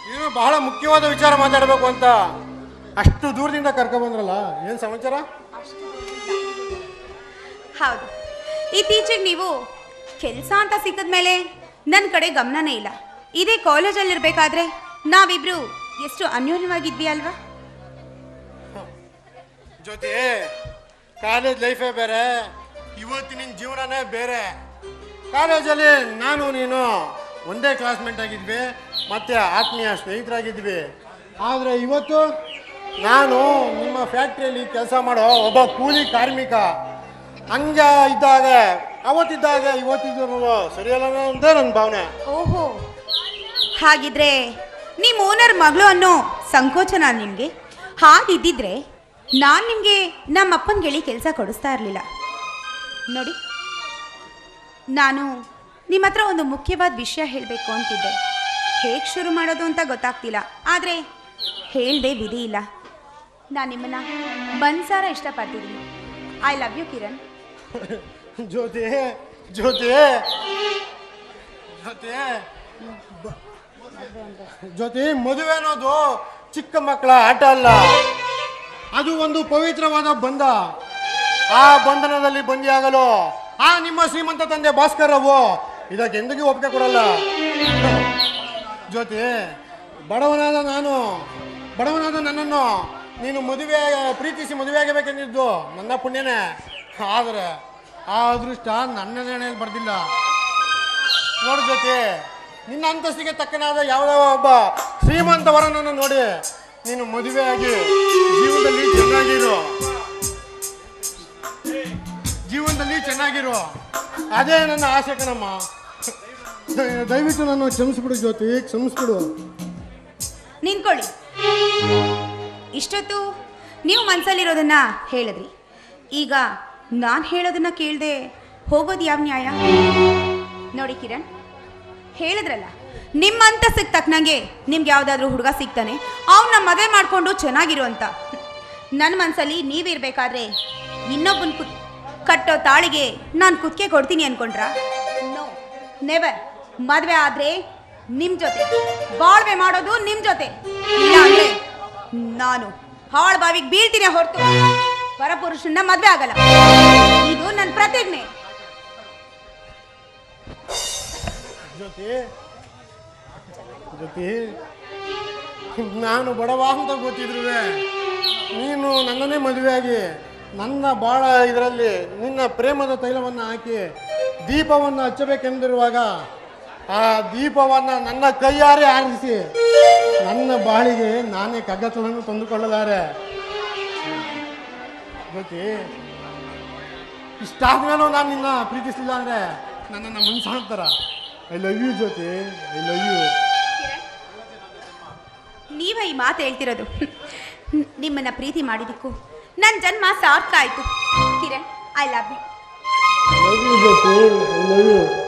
ಏನು ಬಹಳ ಮುಖ್ಯವಾದ ವಿಚಾರ ಮಾತಾಡಬೇಕು ಅಂತ ಅಷ್ಟು ದೂರದಿಂದ ಕರ್ಕೊಂಡ್ಬಂದ್ರಲ್ಲ ಏನು ಸಮಾಚಾರ ಹೌದು ಇತ್ತೀಚೆಗೆ ನೀವು ಕೆಲಸ ಅಂತ ಸಿಕ್ಕಿದ ಮೇಲೆ ನನ್ನ ಕಡೆ ಗಮನನೇ ಇಲ್ಲ ಇದೇ ಕಾಲೇಜಲ್ಲಿರ್ಬೇಕಾದ್ರೆ ನಾವಿಬ್ರು ಎಷ್ಟು ಅನ್ಯೋನ್ಯವಾಗಿದ್ವಿ ಅಲ್ವಾ ಜೊತೆ ಕಾಲೇಜ್ ಲೈಫೇ ಬೇರೆ ಇವತ್ತಿನ ಜೀವನನೇ ಬೇರೆ ಕಾಲೇಜಲ್ಲಿ ನಾನು ನೀನು ಒಂದೇ ಕ್ಲಾಸ್ಮೇಟ್ ಆಗಿದ್ವಿ ಮತ್ತೆ ಆತ್ಮೀಯ ಸ್ನೇಹಿತರಾಗಿದ್ವಿ ಆದರೆ ಇವತ್ತು ನಾನು ನಿಮ್ಮ ಫ್ಯಾಕ್ಟ್ರಿಯಲ್ಲಿ ಕೆಲಸ ಮಾಡೋ ಒಬ್ಬ ಕೂಲಿ ಕಾರ್ಮಿಕ ಹಂಗೆ ಇದ್ದಾಗ ಅವತ್ತಿದ್ದಾಗ ಇವತ್ತಿದ್ರು ಸರಿಯಲ್ಲ ಅಂತ ನನ್ನ ಭಾವನೆ ಓಹೋ ಹಾಗಿದ್ರೆ ನಿಮ್ಮ ಓನರ್ ಮಗಳು ಅನ್ನೋ ಸಂಕೋಚನ ನಿಮಗೆ ಹಾಗಿದ್ದಿದ್ರೆ ನಾನು ನಿಮಗೆ ನಮ್ಮ ಅಪ್ಪನ ಗೆಳಿ ಕೆಲಸ ಕೊಡಿಸ್ತಾ ಇರಲಿಲ್ಲ ನೋಡಿ ನಾನು ನಿಮ್ಮ ಹತ್ರ ಒಂದು ಮುಖ್ಯವಾದ ವಿಷಯ ಹೇಳಬೇಕು ಅಂತಿದ್ದೆ ಹೇಗೆ ಶುರು ಮಾಡೋದು ಅಂತ ಗೊತ್ತಾಗ್ತಿಲ್ಲ ಆದರೆ ಹೇಳದೆ ವಿಧಿ ಇಲ್ಲ ನಾನು ನಿಮ್ಮನ್ನ ಮನ್ಸಾರ ಇಷ್ಟಪಡ್ತಿದ್ದೀನಿ I love you Kiran Jyoti Jyoti Jyoti ಬ- ಜ್ಯೋತಿ ಮದುವೆ ಅನ್ನೋದು ಚಿಕ್ಕ ಮಕ್ಕಳ ಆಟ ಅಲ್ಲ ಅದು ಒಂದು ಪವಿತ್ರವಾದ ಬಂಧ ಆ ಬಂಧನದಲ್ಲಿ ಬಂದಿಯಾಗಲು ಆ ನಿಮ್ಮ ಶ್ರೀಮಂತ ತಂದೆ ಭಾಸ್ಕರ್ ರಾವು ಇದಕ್ಕೆ ಎಂದಿಗೂ ಒಪ್ಪಿಗೆ ಕೊಡಲ್ಲ ಜ್ಯೋತಿ ಬಡವನಾದ ನಾನು ಬಡವನಾದ ನನ್ನನ್ನು ನೀನು ಮದುವೆ ಪ್ರೀತಿಸಿ ಮದುವೆ ಆಗಬೇಕೆಂದಿದ್ದು ನನ್ನ ಪುಣ್ಯನೇ ಆದರೆ ಆ ಅದೃಷ್ಟ ನನ್ನ ನೇಣೆಯಲ್ಲಿ ಬರ್ದಿಲ್ಲ ನೋಡು ಜೊತೆ ನಿನ್ನ ಅಂತಸ್ತಿಗೆ ತಕ್ಕನಾದ ಯಾವುದೋ ಒಬ್ಬ ಶ್ರೀಮಂತ ವರನನ್ನು ನೋಡಿ ನೀನು ಮದುವೆಯಾಗಿ ಜೀವನದಲ್ಲಿ ಚೆನ್ನಾಗಿರು ಜೀವನದಲ್ಲಿ ಚೆನ್ನಾಗಿರು ಅದೇ ನನ್ನ ಆಸೆ ಕಣಮ್ಮ ದಯ- ದಯವಿಟ್ಟು ನಾನು ಕ್ಷಮಿಸ್ಬಿಡು ಜ್ಯೋತಿ ಕ್ಷಮಿಸ್ಬಿಡು ನಿಂತ್ಕೊಳ್ಳಿ ಇಷ್ಟೊತ್ತು ನೀವು ಮನಸ್ಸಲ್ಲಿರೋದನ್ನ ಹೇಳಿದ್ರಿ ಈಗ ನಾನು ಹೇಳೋದನ್ನ ಕೇಳದೆ ಹೋಗೋದು ಯಾವ ನ್ಯಾಯ ನೋಡಿ ಕಿರಣ್ ಹೇಳಿದ್ರಲ್ಲ ನಿಮ್ಮ ಅಂತಸ್ತಕ್ಕೆ ತಕ್ಕನಂಗೆ ನಿಮ್ಗೆ ಯಾವುದಾದ್ರೂ ಹುಡುಗ ಸಿಗ್ತಾನೆ ಅವನ್ನ ಮದುವೆ ಮಾಡಿಕೊಂಡು ಚೆನ್ನಾಗಿರು ಅಂತ ನನ್ನ ಮನಸ್ಸಲ್ಲಿ ನೀವಿರ್ಬೇಕಾದ್ರೆ ಇನ್ನೊಬ್ಬನ ಕುತ್ ಕಟ್ಟೋ ತಾಳಿಗೆ ನಾನು ಕುತ್ತಿಗೆ ಕೊಡ್ತೀನಿ ಅನ್ಕೊಂಡ್ರಾ ನೋ ನೆವರ್ ಮದುವೆ ಆದ್ರೆ ನಿಮ್ ಜೊತೆ ಬಾಳ್ವೆ ಮಾಡೋದು ನಿಮ್ ಜೊತೆ ಇಲ್ಲ ಅಂದ್ರೆ ನಾನು ಹಾಳ್ ಬಾವಿಗೆ ಬೀಳ್ತೀನಿ ಹೊರತು ಪರಪುರುಷನ್ನ ಮದ್ವೆ ಆಗಲ್ಲ ಇದು ನನ್ನ ಪ್ರತಿಜ್ಞೆ ಜ್ಯೋತಿ ಜ್ಯೋತಿ ನಾನು ಬಡವ ಅಂತ ಗೊತ್ತಿದ್ರು ನೀನು ನನ್ನನ್ನೇ ಮದುವೆಯಾಗಿ ನನ್ನ ಬಾಳ ಇದರಲ್ಲಿ ನಿನ್ನ ಪ್ರೇಮದ ತೈಲವನ್ನು ಹಾಕಿ ದೀಪವನ್ನು ಹಚ್ಚಬೇಕೆಂದಿರುವಾಗ ಆ ದೀಪವನ್ನು ನನ್ನ ಕೈಯಾರೆ ಆರಿಸಿ ನನ್ನ ಬಾಳಿಗೆ ನಾನೇ ಕಗ್ಗತ್ತಲನ್ನು ತಂದುಕೊಳ್ಳಲಾರೆ ಜ್ಯೋತಿ ಇಷ್ಟಾದ್ಮೇಲೂ ನಾನು ನಿನ್ನ ಪ್ರೀತಿಸಲಿಲ್ಲ ಅಂದ್ರೆ ನನ್ನನ್ನು ಮನ್ಸಾಡ್ತಾರ I love you Jyoti I love you ನೀವ ಈ ಮಾತು ಹೇಳ್ತಿರೋದು ನಿಮ್ಮನ್ನ ಪ್ರೀತಿ ಮಾಡಿದಕ್ಕೂ ನನ್ನ ಜನ್ಮ ಸಾರ್ಥಕ ಆಯ್ತು Kiran I love you love you Jyoti I love you